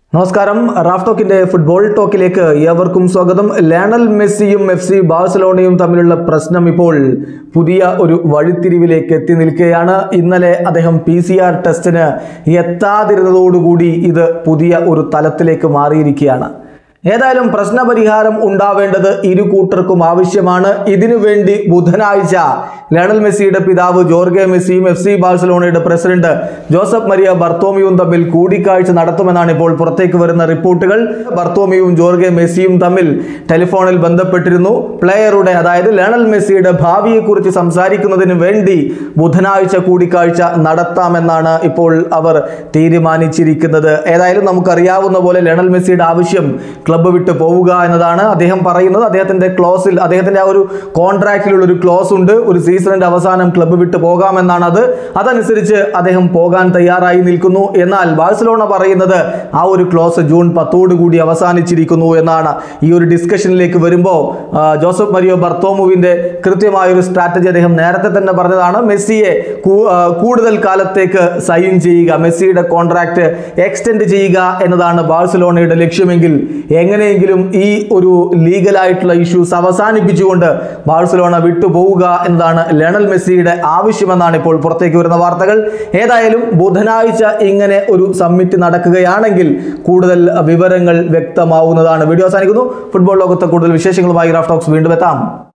നമസ്കാരം Raf ടോക്കിന്റെ football ടോക്കിലേക്ക് ഏവർക്കും സ്വാഗതം ലയണൽ മെസ്സിയും എഫ് സി ബാഴ്സലോണയും തമ്മിലുള്ള പ്രശ്നം ഇപ്പോൾ പുതിയ ഒരു വഴിത്തിരിവിലേക്ക് എത്തി നിൽക്കുകയാണ് ഇന്നലെ അദ്ദേഹം പി സി ആർ ടെസ്റ്റിന് എത്താതിരുന്നതോടുകൂടി ഇത് പുതിയ ഒരു തലത്തിലേക്ക് മാറിയിരിക്കുകയാണ് ഏതായാലും പ്രശ്നപരിഹാരം ഉണ്ടാവേണ്ടത് ഇരു കൂട്ടർക്കും ആവശ്യമാണ് ഇതിനു വേണ്ടി ബുധനാഴ്ച ലയണൽ മെസ്സിയുടെ പിതാവ് ജോർഗെ മെസ്സിയും എഫ് സി ബാഴ്സലോണയുടെ പ്രസിഡന്റ് ജോസഫ് മരിയ ബർത്തോമിയും തമ്മിൽ കൂടിക്കാഴ്ച നടത്തുമെന്നാണ് ഇപ്പോൾ പുറത്തേക്ക് വരുന്ന റിപ്പോർട്ടുകൾ ബർത്തോമിയും ജോർഗെ മെസ്സിയും തമ്മിൽ ടെലിഫോണിൽ ബന്ധപ്പെട്ടിരുന്നു പ്ലെയറുടെ അതായത് ലയണൽ മെസ്സിയുടെ ഭാവിയെക്കുറിച്ച് സംസാരിക്കുന്നതിന് വേണ്ടി ബുധനാഴ്ച കൂടിക്കാഴ്ച നടത്താമെന്നാണ് ഇപ്പോൾ അവർ തീരുമാനിച്ചിരിക്കുന്നത് ഏതായാലും നമുക്കറിയാവുന്ന പോലെ ലയണൽ മെസ്സിയുടെ ആവശ്യം ക്ലബ്ബ് വിട്ട് പോവുക എന്നതാണ് അദ്ദേഹം പറയുന്നത് അദ്ദേഹത്തിന്റെ ക്ലോസിൽ അദ്ദേഹത്തിന്റെ ആ ഒരു കോൺട്രാക്റ്റിലുള്ള ഒരു ക്ലോസ് ഉണ്ട് ഒരു സീസണിന്റെ അവസാനം ക്ലബ്ബ് വിട്ട് പോകാമെന്നാണ് അത് അതനുസരിച്ച് അദ്ദേഹം പോകാൻ തയ്യാറായി നിൽക്കുന്നു എന്നാൽ ബാഴ്സലോണ പറയുന്നത് ആ ഒരു ക്ലോസ് ജൂൺ പത്തോടു കൂടി അവസാനിച്ചിരിക്കുന്നു എന്നാണ് ഈ ഒരു ഡിസ്കഷനിലേക്ക് വരുമ്പോൾ ആ, ജോസഫ് മരിയോ ബർത്തോമുവിന്റെ കൃത്യമായ ഒരു സ്ട്രാറ്റജി അദ്ദേഹം നേരത്തെ തന്നെ പറഞ്ഞതാണ് മെസ്സിയെ കൂ- ആ, കൂടുതൽ കാലത്തേക്ക് സൈൻ ചെയ്യുക മെസ്സിയുടെ കോൺട്രാക്ട് എക്സ്റ്റെൻഡ് ചെയ്യുക എന്നതാണ് ബാഴ്സലോണയുടെ ലക്ഷ്യമെങ്കിൽ എങ്ങനെയെങ്കിലും ഈ ഒരു ലീഗലായിട്ടുള്ള ഇഷ്യൂസ് അവസാനിപ്പിച്ചുകൊണ്ട് ബാഴ്സലോണ വിട്ടുപോവുക എന്നതാണ് ലയണൽ മെസ്സിയുടെ ആവശ്യമെന്നാണ് ഇപ്പോൾ പുറത്തേക്ക് വരുന്ന വാർത്തകൾ ഏതായാലും ബുധനാഴ്ച ഇങ്ങനെ ഒരു സമ്മിറ്റ് നടക്കുകയാണെങ്കിൽ കൂടുതൽ വിവരങ്ങൾ വ്യക്തമാവുന്നതാണ് വീഡിയോ അവസാനിക്കുന്നു ഫുട്ബോൾ ലോകത്തെ കൂടുതൽ വിശേഷങ്ങളുമായി റാഫ് ടോക്സ് വീണ്ടും എത്താം